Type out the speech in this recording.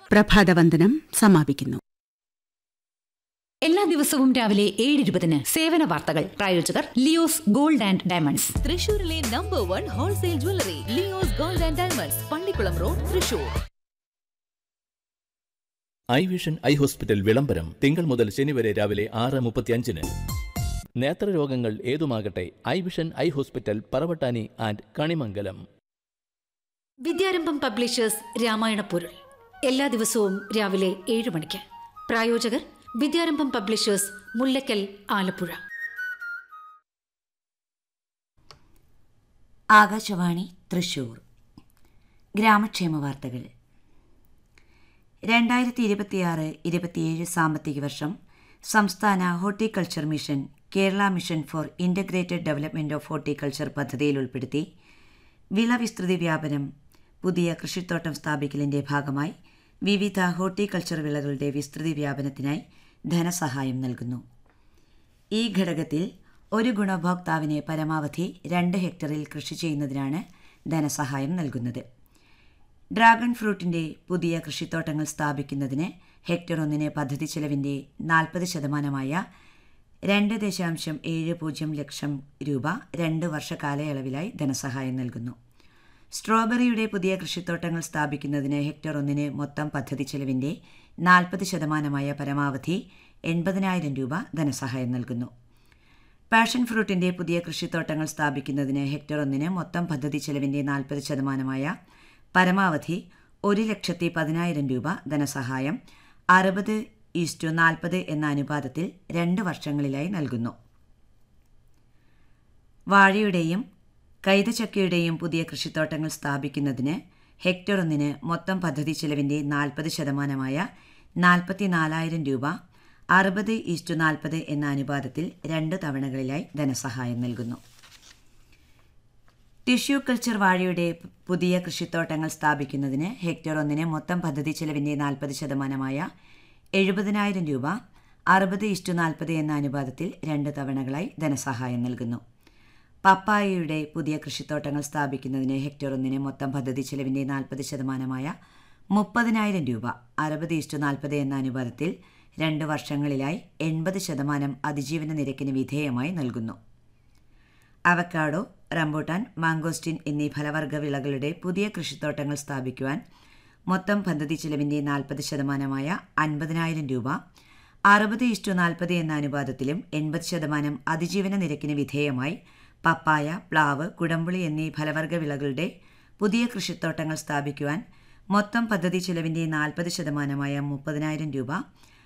പ്രഭാതവന്ദനം സമാപിക്കുന്നു എല്ലാ ദിവസവും രാവിലെ ഏഴ് ഇരുപതിന് സേവന വാർത്തകൾ പ്രായോജകർ ലിയോസ് ഗോൾഡ് ആൻഡ് ഡയമണ്ട്സ് തൃശൂരിലെ number one wholesale jewellery Leo's gold and diamonds Pallikulam road Thrissur eye vision eye hospital വിളംബരം തിങ്കൾ മുതൽ ശനി വരെ രാവിലെ ആറ് മുപ്പത്തിയഞ്ചിന് നേത്രരോഗങ്ങൾ ഏതുമാകട്ടെ eye vision eye hospital Paravattani and Kanimangalam Vidyarambham publishers Ramayana പൊരുൾ എല്ലാ ദിവസവും രാവിലെ ഏഴ് മണിക്ക് പ്രായോജകർ വിദ്യാരംഭം പബ്ലിഷേഴ്സ് മുല്ലക്കൽ ആലപ്പുഴ ആകാശവാണി തൃശൂർ ഗ്രാമക്ഷേമ വാർത്തകൾ രണ്ടായിരത്തി ഇരുപത്തിയാറ് ഇരുപത്തിയേഴ് സാമ്പത്തിക വർഷം സംസ്ഥാന horticulture mission Kerala mission for integrated development of horticulture പദ്ധതിയിൽ ഉൾപ്പെടുത്തി വിളവിസ്തൃതി വ്യാപനം പുതിയ കൃഷിത്തോട്ടം സ്ഥാപിക്കലിൻ്റെ ഭാഗമായി വിവിധ ഹോർട്ടിക്കൾച്ചർ വിളകളുടെ വിസ്തൃതി വ്യാപനത്തിനായി ധനസഹായം നൽകുന്നു ഈ ഘടകത്തിൽ ഒരു ഗുണഭോക്താവിന് പരമാവധി രണ്ട് ഹെക്ടറിൽ കൃഷി ചെയ്യുന്നതിനാണ് ധനസഹായം നൽകുന്നത് ഡ്രാഗൺ ഫ്രൂട്ടിൻ്റെ പുതിയ കൃഷിത്തോട്ടങ്ങൾ സ്ഥാപിക്കുന്നതിന് ഹെക്ടർ ഒന്നിന് പദ്ധതി ചെലവിൻ്റെ നാൽപ്പത് ശതമാനമായ രണ്ട് ദശാംശം ഏഴ് പൂജ്യം ലക്ഷം രൂപ രണ്ട് വർഷ കാലയളവിലായി ധനസഹായം നൽകുന്നു സ്ട്രോബെറിയുടെ പുതിയ കൃഷിത്തോട്ടങ്ങൾ സ്ഥാപിക്കുന്നതിന് ഹെക്ടർ ഒന്നിന് മൊത്തം പദ്ധതി ചെലവിൻ്റെ നാൽപ്പത് ശതമാനമായ പരമാവധി എൺപതിനായിരം രൂപ ധനസഹായം നൽകുന്നു പാഷൻ ഫ്രൂട്ടിൻ്റെ പുതിയ കൃഷിത്തോട്ടങ്ങൾ സ്ഥാപിക്കുന്നതിന് ഹെക്ടർ ഒന്നിന് മൊത്തം പദ്ധതി ചെലവിൻ്റെ നാൽപ്പത് ശതമാനമായ പരമാവധി ഒരു ലക്ഷത്തി പതിനായിരം രൂപ ധനസഹായം അറുപത് ഈസ്റ്റു നാൽപ്പത് എന്ന അനുപാതത്തിൽ രണ്ട് വർഷങ്ങളിലായി നൽകുന്നു വാഴയുടെയും കൈതച്ചക്കയുടെയും പുതിയ കൃഷിത്തോട്ടങ്ങൾ സ്ഥാപിക്കുന്നതിന് ഹെക്ടർ ഒന്നിന് മൊത്തം പദ്ധതി ചെലവിൻ്റെ നാൽപ്പത് ശതമാനമായ നാൽപ്പത്തി നാലായിരം രൂപ അറുപത് ഈസ്റ്റു നാൽപ്പത് എന്ന അനുപാതത്തിൽ രണ്ട് തവണകളിലായി ധനസഹായം നൽകുന്നു ടിഷ്യൂ കൾച്ചർ വാഴയുടെ പുതിയ കൃഷിത്തോട്ടങ്ങൾ സ്ഥാപിക്കുന്നതിന് ഹെക്ടർ ഒന്നിന് മൊത്തം പദ്ധതി ചെലവിൻ്റെ നാൽപ്പത് ശതമാനമായ എഴുപതിനായിരം രൂപ അറുപത് ഇഷ്ടു നാൽപ്പത് എന്ന അനുപാതത്തിൽ രണ്ട് തവണകളായി ധനസഹായം നൽകുന്നു പപ്പായയുടെ പുതിയ കൃഷിത്തോട്ടങ്ങൾ സ്ഥാപിക്കുന്നതിന് ഹെക്ടർ ഒന്നിന് മൊത്തം പദ്ധതി ചെലവിൻ്റെ നാൽപ്പത് ശതമാനമായ മുപ്പതിനായിരം രൂപ അറുപത് ഇഷ്ടു നാൽപ്പത് എന്ന അനുപാതത്തിൽ രണ്ട് വർഷങ്ങളിലായി എൺപത് ശതമാനം അതിജീവന നിരക്കിന് വിധേയമായി നൽകുന്നു അവക്കാഡോ റംബൂട്ടാൻ മാങ്കോസ്റ്റിൻ എന്നീ ഫലവർഗ വിളകളുടെ പുതിയ കൃഷിത്തോട്ടങ്ങൾ സ്ഥാപിക്കുവാൻ മൊത്തം പദ്ധതി ചെലവിൻ്റെ നാൽപ്പത് ശതമാനമായ അൻപതിനായിരം രൂപ അറുപത് ഇഷ്ടു നാൽപ്പത് എന്ന അനുപാതത്തിലും എൺപത് ശതമാനം അതിജീവന നിരക്കിന് വിധേയമായി പപ്പായ പ്ലാവ് കുടംപുളി എന്നീ ഫലവർഗ വിളകളുടെ പുതിയ കൃഷിത്തോട്ടങ്ങൾ സ്ഥാപിക്കുവാൻ മൊത്തം പദ്ധതി ചെലവിൻ്റെ നാൽപ്പത് ശതമാനമായ മുപ്പതിനായിരം രൂപ